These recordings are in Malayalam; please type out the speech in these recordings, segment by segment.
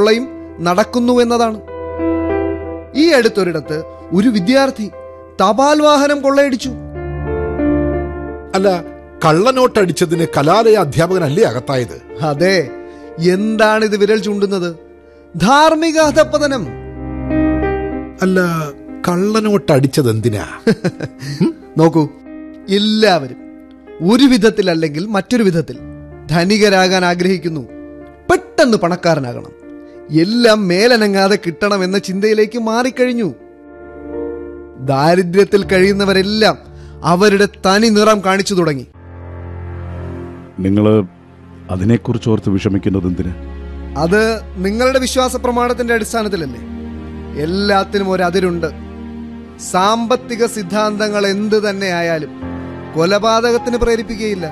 കൊള്ളയും നടക്കുന്നു എന്നതാണ് ഈ അടുത്തൊരിടത്ത് ഒരു വിദ്യാർത്ഥി തപാൽ വാഹനം കൊള്ളയടിച്ചു അല്ല കള്ളനോട്ടടിച്ചതിന് കലാലയ അധ്യാപകനല്ലേ അകത്തായത് അതെ എന്താണ് ഇത് വിരൽ ചൂണ്ടുന്നത് ധാർമ്മിക അധപ്പതനം അല്ല കള്ളനോട്ടടിച്ചത് എന്തിനാ നോക്കൂ എല്ലാവരും ഒരു വിധത്തിൽ അല്ലെങ്കിൽ മറ്റൊരു വിധത്തിൽ ധനികരാകാൻ ആഗ്രഹിക്കുന്നു പെട്ടെന്ന് പണക്കാരനാകണം എല്ലാം മേലനങ്ങാതെ കിട്ടണമെന്ന ചിന്തയിലേക്ക് മാറിക്കഴിഞ്ഞു ദാരിദ്ര്യത്തിൽ കഴിയുന്നവരെല്ലാം അവരുടെ തനി നിറം കാണിച്ചു തുടങ്ങി നിങ്ങൾ അതിനെക്കുറിച്ച് ഓർത്ത് വിഷമിക്കുന്നത് എന്തിന് അത് നിങ്ങളുടെ വിശ്വാസ പ്രമാണത്തിന്റെ അടിസ്ഥാനത്തിലല്ലേ എല്ലാത്തിനും ഒരു അതിരുണ്ട് സാമ്പത്തിക സിദ്ധാന്തങ്ങൾ എന്ത് തന്നെ ആയാലും കൊലപാതകത്തിന് പ്രേരിപ്പിക്കുകയില്ല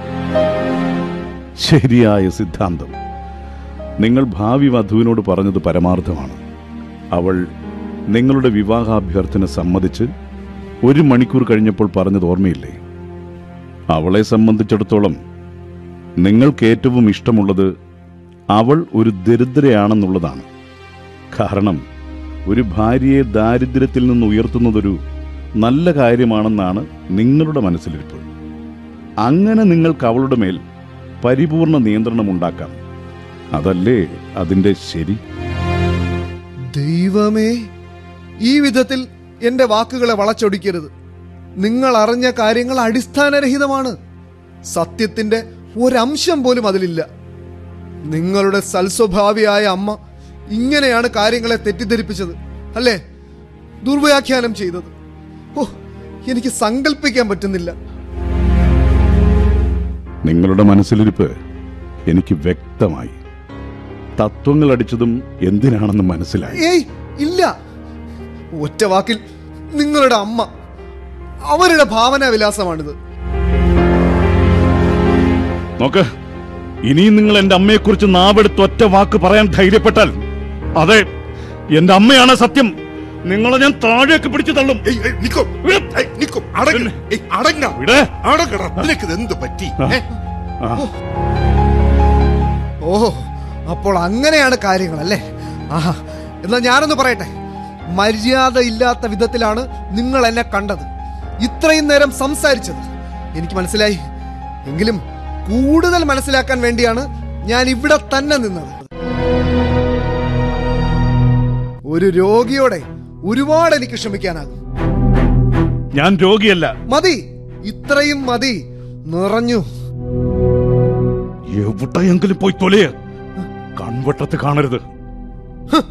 ശരിയായ സിദ്ധാന്തം നിങ്ങൾ ഭാവി വധുവിനോട് പറഞ്ഞത് പരമാർത്ഥമാണ് അവൾ നിങ്ങളുടെ വിവാഹാഭ്യർത്ഥന സമ്മതിച്ച് ഒരു മണിക്കൂർ കഴിഞ്ഞപ്പോൾ പറഞ്ഞത് ഓർമ്മയില്ലേ അവളെ സംബന്ധിച്ചിടത്തോളം നിങ്ങൾക്ക് ഏറ്റവും ഇഷ്ടമുള്ളത് അവൾ ഒരു ദരിദ്രയാണെന്നുള്ളതാണ് കാരണം ഒരു ഭാര്യയെ ദാരിദ്ര്യത്തിൽ നിന്ന് ഉയർത്തുന്നതൊരു നല്ല കാര്യമാണെന്നാണ് നിങ്ങളുടെ മനസ്സിലിരിപ്പ് അങ്ങനെ നിങ്ങൾക്ക് അവളുടെ മേൽ പരിപൂർണ നിയന്ത്രണം ഉണ്ടാക്കാം അതല്ലേ അതിന്റെ ശരി ദൈവമേ ഈ വിധത്തിൽ എന്റെ വാക്കുകളെ വളച്ചൊടിക്കരുത് നിങ്ങൾ അറിഞ്ഞ കാര്യങ്ങൾ അടിസ്ഥാനരഹിതമാണ് സത്യത്തിന്റെ ഒരംശം പോലും അതിലില്ല നിങ്ങളുടെ സൽസ്വഭാവിയായ അമ്മ ഇങ്ങനെയാണ് കാര്യങ്ങളെ തെറ്റിദ്ധരിപ്പിച്ചത് അല്ലേ ദുർവ്യാഖ്യാനം ചെയ്തത് ഓ എനിക്ക് സങ്കല്പിക്കാൻ പറ്റുന്നില്ല നിങ്ങളുടെ മനസ്സിലിരിപ്പ് എനിക്ക് വ്യക്തമായി തത്വങ്ങൾ അടിച്ചതും എന്തിനാണെന്ന് മനസ്സിലായി ഏയ് ഇല്ല ഒറ്റ വാക്കിൽ നിങ്ങളുടെ അമ്മ അവരുടെ ഭാവനാ വിലാസമാണിത് നോക്ക് ഇനിയും നിങ്ങൾ എന്റെ അമ്മയെക്കുറിച്ച് നാവെടുത്ത് ഒറ്റ വാക്ക് പറയാൻ ധൈര്യപ്പെട്ടാൽ അതെ എന്റെ അമ്മയാണ് സത്യം നിങ്ങളെ ഞാൻ താഴേക്ക് പിടിച്ചു തള്ളും ഏയ്, ഏയ്, നിക്കോ. ഏയ്, നിക്കോ. അടങ്ങ്. ഏയ്, അടങ്ങ. ഇവിടെ അടങ്ങടാ. നിനക്കിത് എന്ത് പറ്റി ഏ? ഓഹോ അപ്പോൾ അങ്ങനെയാണ് കാര്യങ്ങൾ അല്ലേ ആഹാ എന്നാ ഞാനൊന്ന് പറയട്ടെ മര്യാദ ഇല്ലാത്ത വിധത്തിലാണ് നിങ്ങൾ എന്നെ കണ്ടത് ഇത്രയും നേരം സംസാരിച്ചത് എനിക്ക് മനസ്സിലായി എങ്കിലും കൂടുതൽ മനസ്സിലാക്കാൻ വേണ്ടിയാണ് ഞാൻ ഇവിടെ തന്നെ നിന്നത് ഒരു രോഗിയോടെ ഒരുപാട് എനിക്ക് ക്ഷമിക്കാനാകും ഞാൻ രോഗിയല്ല മതി ഇത്രയും മതി നിറഞ്ഞു എവിടെയെങ്കിലും പോയി തൊലയ കൺവട്ടത്ത് കാണരുത്